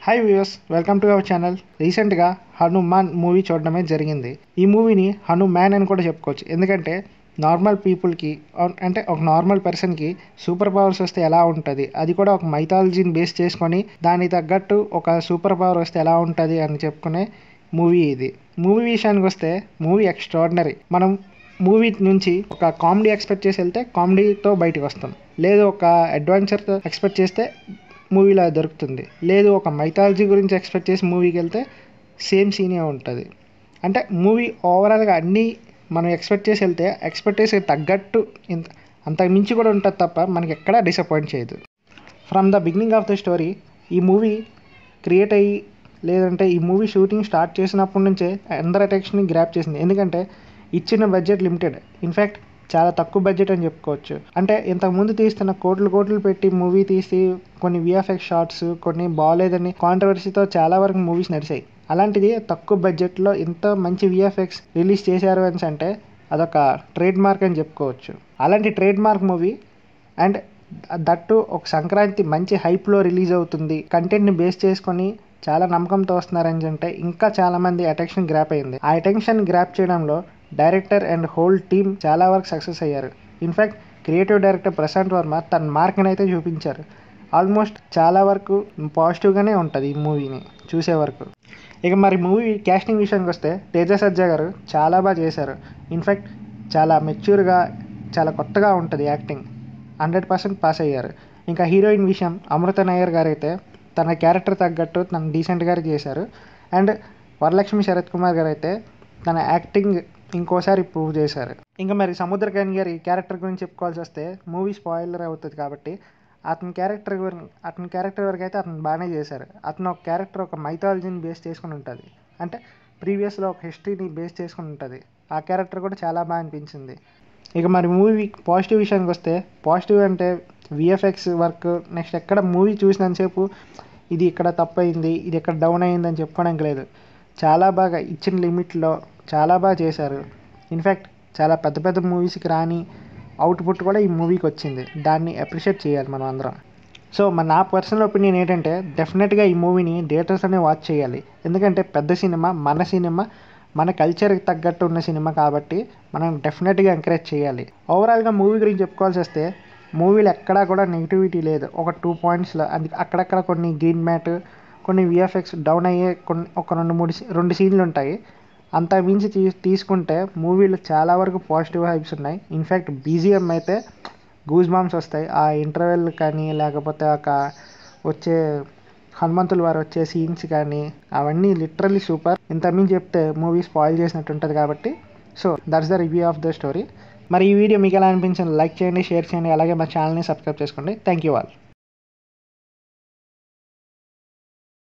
hi viewers welcome to our channel రీసెంట్గా Hanuman movie చూడడమే జరిగింది ఈ మూవీని హనుమాన్ అని కూడా చెప్పుకోవచ్చు ఎందుకంటే నార్మల్ పీపుల్కి అంటే ఒక నార్మల్ పర్సన్కి సూపర్ పవర్స్ వస్తే ఎలా ఉంటుంది అది కూడా ఒక మైథాలజీని బేస్ చేసుకొని దానికి తగ్గట్టు ఒక సూపర్ పవర్ వస్తే ఎలా ఉంటుంది అని చెప్పుకునే మూవీ ఇది మూవీ విషయానికి వస్తే మూవీ ఎక్స్ట్రాడినరీ మనం మూవీ నుంచి ఒక కామెడీ ఎక్స్పెక్ట్ చేసి వెళ్తే కామెడీతో బయటకు వస్తాం లేదు ఒక అడ్వెంచర్తో ఎక్స్పెక్ట్ చేస్తే మూవీలో దొరుకుతుంది లేదు ఒక మైథాలజీ గురించి ఎక్స్పెక్ట్ చేసి మూవీకి వెళ్తే సేమ్ సీనే ఉంటుంది అంటే మూవీ ఓవరాల్గా అన్నీ మనం ఎక్స్పెక్ట్ చేసి వెళ్తే ఎక్స్పెక్టేషన్ తగ్గట్టు ఇంత అంతకు మించి కూడా ఉంటుంది తప్ప మనకి ఎక్కడా డిసప్పాయింట్ చేయదు from the beginning of the story ఈ మూవీ క్రియేట్ అయ్యి లేదంటే ఈ మూవీ షూటింగ్ స్టార్ట్ చేసినప్పటి నుంచే అందరి అటెన్షన్ని గ్రాప్ చేసింది ఎందుకంటే ఇచ్చిన బడ్జెట్ లిమిటెడ్ ఇన్ఫ్యాక్ట్ చాలా తక్కువ బడ్జెట్ అని చెప్పుకోవచ్చు అంటే ఇంతకుముందు తీస్తున్న కోట్లు కోట్లు పెట్టి మూవీ తీసి కొన్ని విఎఫ్ఎక్స్ షార్ట్స్ కొన్ని బాగాలేదని కాంట్రవర్సీతో చాలా వరకు మూవీస్ నడిచాయి అలాంటిది తక్కువ బడ్జెట్లో ఇంత మంచి విఎఫ్ఎక్స్ రిలీజ్ చేశారు అని అంటే అదొక ట్రేడ్ మార్క్ అని చెప్పుకోవచ్చు అలాంటి trademark movie and that ఒక సంక్రాంతి మంచి హైప్లో రిలీజ్ అవుతుంది కంటెంట్ని బేస్ చేసుకొని చాలా నమ్మకంతో వస్తున్నారని అంటే ఇంకా చాలా మంది అటెన్షన్ గ్రాప్ అయింది ఆ అటెన్షన్ గ్రాప్ చేయడంలో డైరెక్టర్ అండ్ హోల్ టీమ్ చాలా వరకు సక్సెస్ అయ్యారు in fact creative director Prashanth Varma తన మార్క్ని అయితే చూపించారు ఆల్మోస్ట్ చాలా వరకు పాజిటివ్గానే ఉంటుంది ఈ మూవీని చూసే వరకు ఇక మరి మూవీ క్యాస్టింగ్ విషయానికి వస్తే తేజ సజ్జా గారు చాలా బాగా చేశారు ఇన్ఫ్యాక్ట్ చాలా మెచ్యూర్గా చాలా కొత్తగా ఉంటుంది యాక్టింగ్ హండ్రెడ్ పర్సెంట్ పాస్ అయ్యారు ఇంకా హీరోయిన్ విషయం అమృత నాయర్ గారు అయితే తన క్యారెక్టర్ తగ్గట్టు తను డీసెంట్గా చేశారు అండ్ వరలక్ష్మి శరత్ కుమార్ గారు అయితే తన యాక్టింగ్ ఇంకోసారి ప్రూవ్ చేశారు ఇంకా మరి సముద్రకాని గారి క్యారెక్టర్ గురించి చెప్పుకోవాల్సి వస్తే మూవీ స్పాయిలర్ అవుతుంది కాబట్టి అతని క్యారెక్టర్ అతని క్యారెక్టర్ వరకు అయితే అతను బాగానే చేశారు అతను ఒక క్యారెక్టర్ ఒక మైథాలజీని బేస్ చేసుకుని ఉంటుంది అంటే ప్రీవియస్లో ఒక హిస్టరీని బేస్ చేసుకుని ఉంటుంది ఆ క్యారెక్టర్ కూడా చాలా బాగా అనిపించింది ఇక మరి మూవీ పాజిటివ్ విషయానికి వస్తే పాజిటివ్ అంటే విఎఫ్ఎక్స్ వర్క్ నెక్స్ట్ ఎక్కడ మూవీ చూసినంతసేపు ఇది ఇక్కడ తప్పైంది ఇది ఎక్కడ డౌన్ అయింది అని చెప్పుకోవడానికి లేదు చాలా బాగా ఇచ్చిన లిమిట్లో చాలా బాగా చేశారు ఇన్ఫ్యాక్ట్ చాలా పెద్ద పెద్ద మూవీస్కి రాని అవుట్పుట్ కూడా ఈ మూవీకి వచ్చింది దాన్ని అప్రిషియేట్ చేయాలి మనం అందరం సో మన నా పర్సనల్ ఒపీనియన్ ఏంటంటే డెఫినెట్గా ఈ మూవీని థియేటర్స్లోనే వాచ్ చేయాలి ఎందుకంటే పెద్ద సినిమా మన సినిమా మన కల్చర్కి తగ్గట్టు ఉన్న సినిమా కాబట్టి మనం డెఫినెట్గా ఎంకరేజ్ చేయాలి ఓవరాల్గా మూవీ గురించి చెప్పుకోవాల్సి వస్తే మూవీలో ఎక్కడా కూడా నెగిటివిటీ లేదు ఒక టూ పాయింట్స్లో అది అక్కడక్కడ కొన్ని గ్రీన్ మ్యాట్ కొన్ని విఎఫ్ఎక్స్ డౌన్ అయ్యే కొన్ని ఒక రెండు మూడు రెండు సీన్లు ఉంటాయి అంత మించి తీ తీసుకుంటే మూవీలో చాలా వరకు పాజిటివ్ హైప్స్ ఉన్నాయి ఇన్ఫ్యాక్ట్ బీజిఎం అయితే గూజ్ బాంబ్స్ వస్తాయి ఆ ఇంటర్వెల్ కానీ లేకపోతే ఒక వచ్చే హనుమంతుల వారు వచ్చే సీన్స్ కానీ అవన్నీ లిటరల్లీ సూపర్ ఇంత మించి చెప్తే మూవీ స్పాయిల్ చేసినట్టు ఉంటుంది కాబట్టి so that's the review of the story మరి ఈ వీడియో మీకు ఎలా అనిపించింది లైక్ చేయండి షేర్ చేయండి అలాగే మా ఛానల్ని సబ్స్క్రైబ్ చేసుకోండి థ్యాంక్ యూ ఆల్